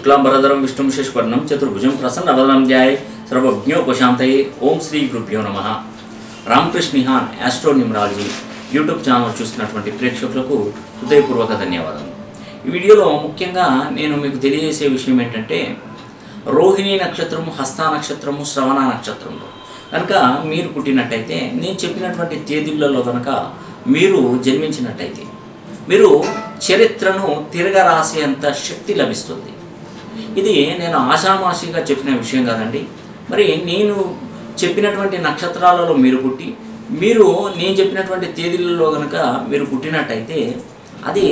శుక్లాంబరధరం విష్ణుం శశివర్ణం చతుర్భుజం ప్రసన్నవదనం ధ్యాయ సర్వజ్ఞోపశాంతయే ఓం శ్రీ గురుభ్యో నమ Ramakrishna Nihan astro numerology YouTube channel చూస్తున్నటువంటి ప్రేక్షకులకు హృదయపూర్వక ధన్యవాదాలు ఈ వీడియోలో ముఖ్యంగా నేను మీకు తెలియజేసే విషయం ఏంటంటే రోహిణి నక్షత్రము హస్త నక్షత్రము శ్రవణ నక్షత్రంలో కనుక మీరు పుట్టినట్టయితే నేను చెప్పినటువంటి తేదీలలో కనుక మీరు జన్మించినట్టయితే మీరు చరిత్రను తిరగరాసేంత శక్తి లభిస్తుంది ఇది నేను ఆషామాషిగా చెప్పిన విషయం కాదండి మరి నేను చెప్పినటువంటి నక్షత్రాలలో మీరు పుట్టి మీరు నేను చెప్పినటువంటి తేదీలలో కనుక మీరు పుట్టినట్టయితే అది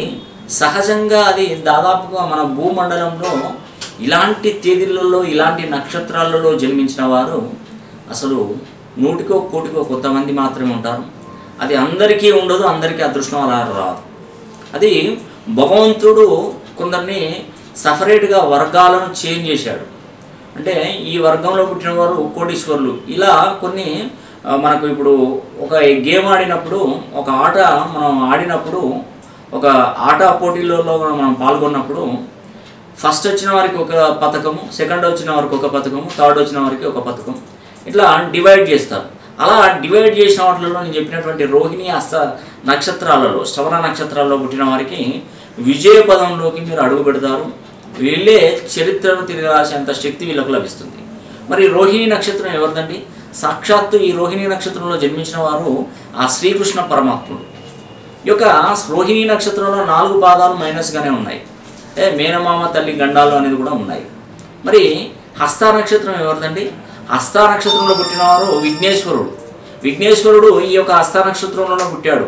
సహజంగా అది దాదాపుగా మన భూమండలంలో ఇలాంటి తేదీలలో ఇలాంటి నక్షత్రాలలో జన్మించిన వారు అసలు నూటికో కోటికో కొంతమంది మాత్రమే ఉంటారు అది అందరికీ ఉండదు అందరికీ అదృష్టం అలా రాదు అది భగవంతుడు కొందరిని సపరేట్గా వర్గాలను చేంజ్ చేశాడు అంటే ఈ వర్గంలో పుట్టిన వారు కోటీశ్వరులు ఇలా కొన్ని ఆ, మనకు ఇప్పుడు ఒక గేమ్ ఆడినప్పుడు ఒక ఆట మనం ఆడినప్పుడు ఒక ఆట పోటీలలో మనం పాల్గొన్నప్పుడు ఫస్ట్ వచ్చిన వారికి ఒక పథకము సెకండ్ వచ్చిన వారికి ఒక పథకము థర్డ్ వచ్చిన వారికి ఒక పథకం ఇట్లా డివైడ్ చేస్తారు అలా డివైడ్ చేసిన వాటిలో నేను చెప్పినటువంటి రోహిణి హస్త నక్షత్రాలలో శ్రవణ నక్షత్రాల్లో పుట్టిన వారికి విజయ పదంలోకి మీరు అడుగు పెడతారు వీళ్ళే చరిత్రను తిరిగి రాసేంత శక్తి వీళ్ళకు లభిస్తుంది మరి రోహిణి నక్షత్రం ఎవరిదండి సాక్షాత్తు ఈ రోహిణి నక్షత్రంలో జన్మించిన వారు ఆ శ్రీకృష్ణ పరమాత్ముడు ఈ యొక్క రోహిణి నక్షత్రంలో నాలుగు పాదాలు మైనస్గానే ఉన్నాయి ఏ మేనమామ తల్లి గండాలు అనేది కూడా ఉన్నాయి మరి హస్త నక్షత్రం ఎవరిదండి హస్త నక్షత్రంలో పుట్టినవారు విఘ్నేశ్వరుడు విఘ్నేశ్వరుడు ఈ యొక్క హస్త నక్షత్రంలోనే పుట్టాడు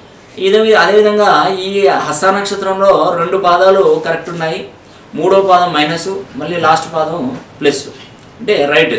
ఇదే అదేవిధంగా ఈ హస్త నక్షత్రంలో రెండు పాదాలు కరెక్ట్ ఉన్నాయి మూడో పాదం మైనస్ మళ్ళీ లాస్ట్ పాదం ప్లస్ అంటే రైట్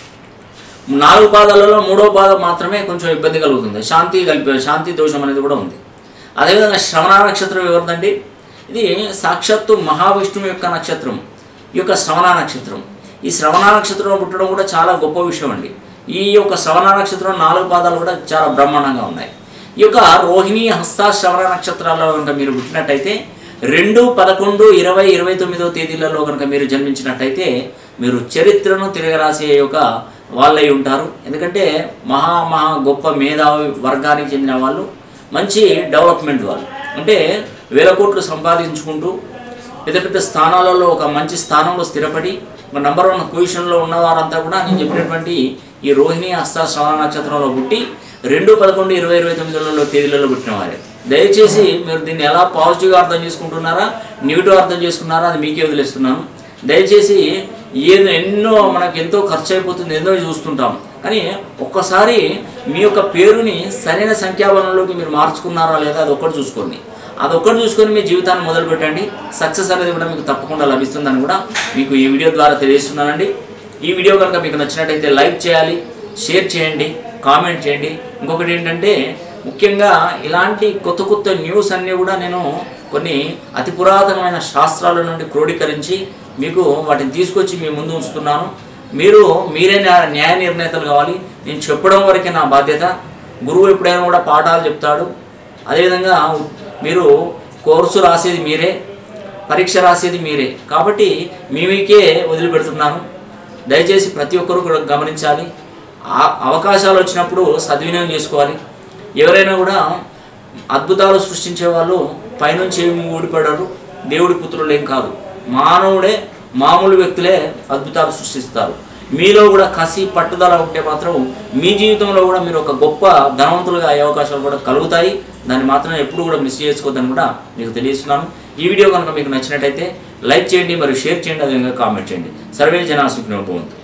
నాలుగు పాదాలలో మూడో పాదం మాత్రమే కొంచెం ఇబ్బంది కలుగుతుంది శాంతి కలిపి శాంతి దోషం అనేది కూడా ఉంది అదేవిధంగా శ్రవణ నక్షత్రం ఎవరిదండి ఇది సాక్షాత్తు మహావిష్ణువు యొక్క నక్షత్రం ఈ యొక్క శ్రవణ నక్షత్రం ఈ శ్రవణ నక్షత్రంలో పుట్టడం కూడా చాలా గొప్ప విషయం అండి ఈ యొక్క శ్రవణ నక్షత్రం నాలుగు పాదాలు కూడా చాలా బ్రహ్మాండంగా ఉన్నాయి ఈ యొక్క రోహిణి హస్త శ్రవణ నక్షత్రాల్లో కనుక మీరు పుట్టినట్టయితే రెండు పదకొండు ఇరవై ఇరవై తొమ్మిదో తేదీలలో కనుక మీరు జన్మించినట్టయితే మీరు చరిత్రను తిరగరాసే యొక్క వాళ్ళై ఉంటారు ఎందుకంటే మహా మహా గొప్ప మేధావి వర్గానికి చెందిన వాళ్ళు మంచి డెవలప్మెంట్ వాళ్ళు అంటే వేల కోట్లు సంపాదించుకుంటూ పెద్ద పెద్ద స్థానాలలో ఒక మంచి స్థానంలో స్థిరపడి ఒక నంబర్ వన్ పొజిషన్లో ఉన్న వారంతా కూడా నేను చెప్పినటువంటి ఈ రోహిణి హస్త శ్రవణ నక్షత్రంలో పుట్టి రెండు పదకొండు ఇరవై ఇరవై తొమ్మిదిలలో తేదీలలో పుట్టిన వారే దయచేసి మీరు దీన్ని ఎలా పాజిటివ్గా అర్థం చేసుకుంటున్నారా నెగిటివ్ అర్థం చేసుకున్నారా అది మీకే వదిలేస్తున్నాను దయచేసి ఏదో ఎన్నో మనకు ఎంతో ఖర్చు అయిపోతుంది ఎన్నో చూస్తుంటాం కానీ ఒక్కసారి మీ యొక్క పేరుని సరైన సంఖ్యాబలంలోకి మీరు మార్చుకున్నారా లేదా అది ఒక్కటి చూసుకోండి అదొక్కటి చూసుకొని మీ జీవితాన్ని మొదలు పెట్టండి సక్సెస్ అనేది కూడా మీకు తప్పకుండా లభిస్తుందని కూడా మీకు ఈ వీడియో ద్వారా తెలియజేస్తున్నానండి ఈ వీడియో కనుక మీకు నచ్చినట్టయితే లైక్ చేయాలి షేర్ చేయండి కామెంట్ చేయండి ఇంకొకటి ఏంటంటే ముఖ్యంగా ఇలాంటి కొత్త కొత్త న్యూస్ అన్నీ కూడా నేను కొన్ని అతి పురాతనమైన శాస్త్రాల నుండి క్రోడీకరించి మీకు వాటిని తీసుకొచ్చి మీ ముందు ఉంచుతున్నాను మీరు మీరే న్యాయ న్యాయ నిర్ణేతలు కావాలి నేను చెప్పడం వరకే నా బాధ్యత గురువు ఎప్పుడైనా కూడా పాఠాలు చెప్తాడు అదేవిధంగా మీరు కోర్సు రాసేది మీరే పరీక్ష రాసేది మీరే కాబట్టి మీ మీకే వదిలిపెడుతున్నాను దయచేసి ప్రతి ఒక్కరూ కూడా గమనించాలి ఆ అవకాశాలు వచ్చినప్పుడు సద్వినియోగం చేసుకోవాలి ఎవరైనా కూడా అద్భుతాలు సృష్టించే వాళ్ళు పైనుంచి ఏమి ఊడిపడరు దేవుడి పుత్రులు ఏం కాదు మానవుడే మామూలు వ్యక్తులే అద్భుతాలు సృష్టిస్తారు మీలో కూడా కసి పట్టుదల ఉంటే మాత్రం మీ జీవితంలో కూడా మీరు ఒక గొప్ప ధనవంతులుగా అయ్యే అవకాశాలు కూడా కలుగుతాయి దాన్ని మాత్రం ఎప్పుడు కూడా మిస్ చేసుకోవద్దని కూడా మీకు తెలియజేస్తున్నాను ఈ వీడియో కనుక మీకు నచ్చినట్టయితే లైక్ చేయండి మరియు షేర్ చేయండి అదేవిధంగా కామెంట్ చేయండి సర్వే జనా సుఖినోభవంతు